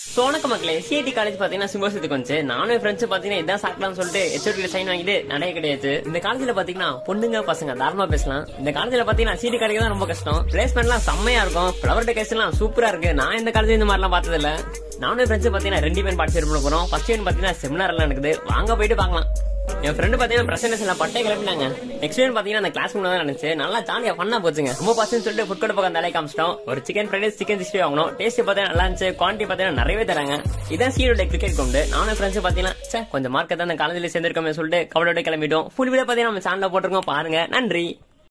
சோனக்க மக்களே CID college பாத்தீங்கன்னா சிம்போசத்துக்கு வந்துச்சு நானும் ஃப்ரெண்ட்ஸ் பாத்தீங்கன்னா இதான் சாக்கலாம்னு சொல்லிட்டு ஹெச்ஓடி சைன் வாங்கிட்டு நடைய கிடையாது இந்த காலேஜ்ல பாத்தீங்கன்னா பொண்ணுங்க பசங்க தாராளமா பேசலாம் இந்த காலேஜ்ல பாத்தீங்கன்னா சிடி கிடைக்க தான் ரொம்ப கஷ்டம் பிளேஸ்மெண்ட் எல்லாம் செம்மையா இருக்கும் ஃபிளவர் டெக்கேஷன் எல்லாம் சூப்பரா இருக்கு நான் இந்த காலேஜ் இந்த மாதிரிலாம் பார்த்தது இல்ல நானும் ஃப்ரெண்ட்ஸ் பாத்தீங்கன்னா ரெண்டு பேரும் பார்ட்டிசிபேட் பண்ண போறோம் ஃபர்ஸ்ட் இயர் பாத்தீங்கன்னா செமினார் எல்லாம் நடக்குது வாங்க போயிட்டு பார்க்கலாம் என் ஃப்ரெண்டு பாத்தீங்கன்னா பிரசன்டேஷன்ல பட்டே கிளப்பினாங்க நெக்ஸ்ட் இயர் பாத்தீங்கன்னா அந்த கிளாஸ் தான் நினைச்சு நல்லா ஜாலியா ஃபன்னா போச்சுங்க ரொம்ப பசங்க சொல்லிட்டு ஃபுட் கோட் பக்கம் தலையை காமிச்சிட்டோம் ஒரு chicken fried rice chicken sixty வாங்கணும் டேஸ்ட் பார்த்தீங்கன்னா நல்லா இருந்துச்சு குவான்டிட்டி பார்த்தீங்கன்னா நிறையவே தராங்க இதான் சீரோட கிரிக்கெட் கொண்டு நானும் ஃப்ரெண்ட்ஸ் பாத்தீங்கன்னா ச்சே கொஞ்சம் மார்க்கெட் தான் அந்த காலேஜ்ல சேர்ந்திருக்கோமே சொல்லிட்டு கவலையோட கிளம்பிட்டோம் ஃபுல் வீடியோ பாத்தீங்கன்னா நம்ம சேனல்ல போட்டிருக்கோம் பாருங்க நன்றி